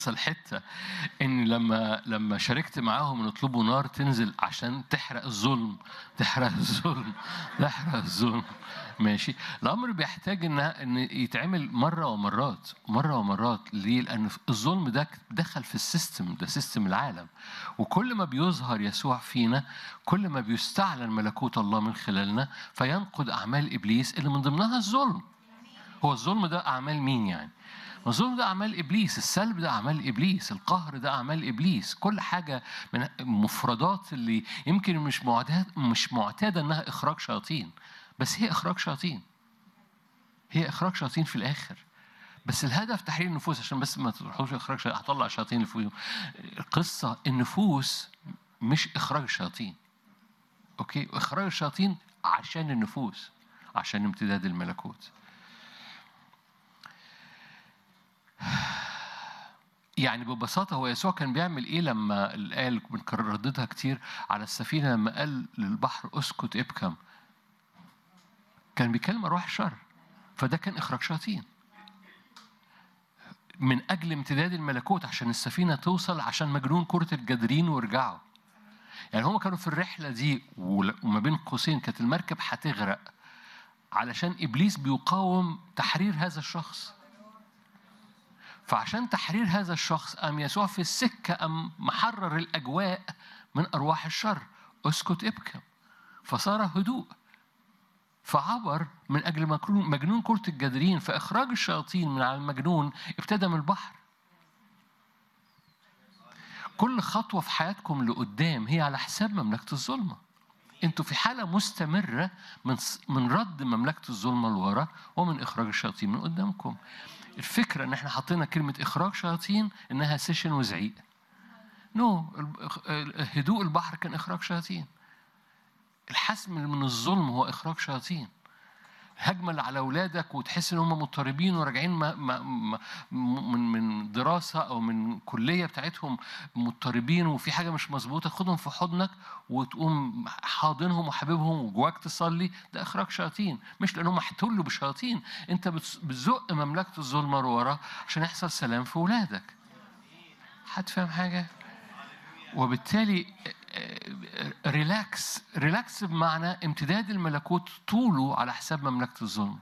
الحته ان لما لما شاركت معاهم ان يطلبوا نار تنزل عشان تحرق الظلم تحرق الظلم تحرق الظلم ماشي الامر بيحتاج ان ان يتعمل مره ومرات مره ومرات ليه لان الظلم ده دخل في السيستم ده سيستم العالم وكل ما بيظهر يسوع فينا كل ما بيستعلن ملكوت الله من خلالنا فينقض اعمال ابليس اللي من ضمنها الظلم هو الظلم ده اعمال مين يعني الظلم ده أعمال إبليس السلب ده أعمال إبليس القهر ده أعمال إبليس كل حاجة من المفردات اللي يمكن مش معتاد مش معتادة إنها إخراج شياطين بس هي إخراج شياطين هي إخراج شياطين في الآخر بس الهدف تحرير النفوس عشان بس ما تروحوش إخراج شياطين هطلع الشياطين اللي فوقيهم القصة النفوس مش إخراج الشياطين أوكي إخراج الشياطين عشان النفوس عشان امتداد الملكوت يعني ببساطة هو يسوع كان بيعمل إيه لما الآية بنرددها كتير على السفينة لما قال للبحر اسكت ابكم كان بيكلم أرواح الشر فده كان إخراج شياطين من أجل امتداد الملكوت عشان السفينة توصل عشان مجنون كرة الجدرين ويرجعوا يعني هم كانوا في الرحلة دي وما بين قوسين كانت المركب هتغرق علشان إبليس بيقاوم تحرير هذا الشخص فعشان تحرير هذا الشخص قام يسوع في السكة قام محرر الأجواء من أرواح الشر اسكت ابكم فصار هدوء فعبر من أجل مجنون كرة الجدرين فإخراج الشياطين من على المجنون ابتدى من البحر كل خطوة في حياتكم لقدام هي على حساب مملكة الظلمة انتوا في حالة مستمرة من من رد مملكة الظلمة لورا ومن إخراج الشياطين من قدامكم الفكره ان احنا حطينا كلمه اخراج شياطين انها سيشن وزعيق نو no. هدوء البحر كان اخراج شياطين الحسم من الظلم هو اخراج شياطين الهجمة اللي على أولادك وتحس إن هم مضطربين وراجعين من من دراسة أو من كلية بتاعتهم مضطربين وفي حاجة مش مظبوطة خدهم في حضنك وتقوم حاضنهم وحبيبهم وجواك تصلي ده إخراج شياطين مش لأنهم احتلوا بشياطين أنت بتزق مملكة الظلمة ورا عشان يحصل سلام في أولادك حد فاهم حاجة؟ وبالتالي ريلاكس ريلاكس بمعنى امتداد الملكوت طوله على حساب مملكة الظلم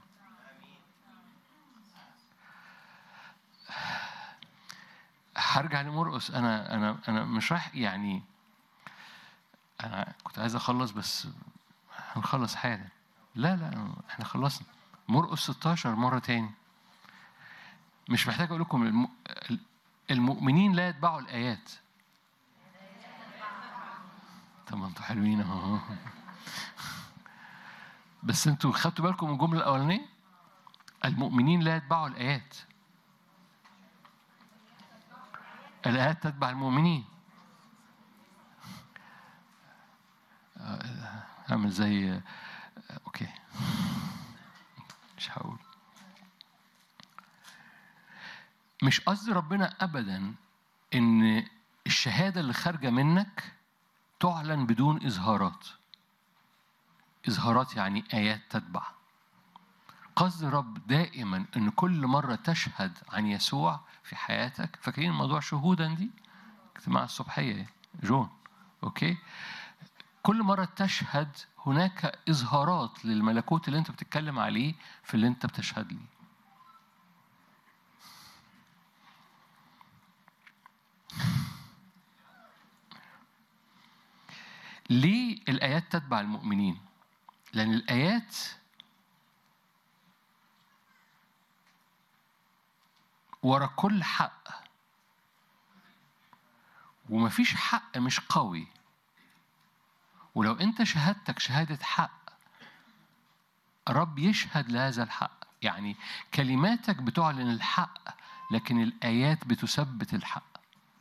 هرجع لمرقس انا انا انا مش رايح يعني انا كنت عايز اخلص بس هنخلص حالا لا لا احنا خلصنا مرقس 16 مرة تاني مش محتاج اقول لكم المؤمنين لا يتبعوا الايات طب ما انتوا حلوين اهو بس انتوا خدتوا بالكم من الجمله الاولانيه المؤمنين لا يتبعوا الايات الايات تتبع المؤمنين اعمل زي اوكي مش هقول مش قصد ربنا ابدا ان الشهاده اللي خارجه منك تعلن بدون إظهارات إظهارات يعني آيات تتبع قصد الرب دائما أن كل مرة تشهد عن يسوع في حياتك فاكرين موضوع شهودا دي اجتماع الصبحية جون أوكي كل مرة تشهد هناك إظهارات للملكوت اللي أنت بتتكلم عليه في اللي أنت بتشهد ليه ليه الآيات تتبع المؤمنين؟ لأن الآيات ورا كل حق ومفيش حق مش قوي ولو أنت شهادتك شهادة حق رب يشهد لهذا الحق يعني كلماتك بتعلن الحق لكن الآيات بتثبت الحق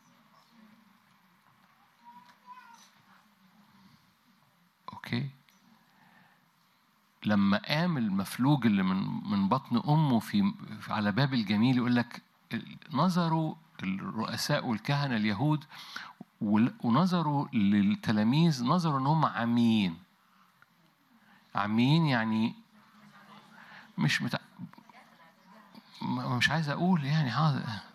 اوكي لما قام المفلوج اللي من من بطن امه في على باب الجميل يقول لك نظروا الرؤساء والكهنه اليهود ونظروا للتلاميذ نظروا ان هم عميين عميين يعني مش متع... مش عايز اقول يعني هذا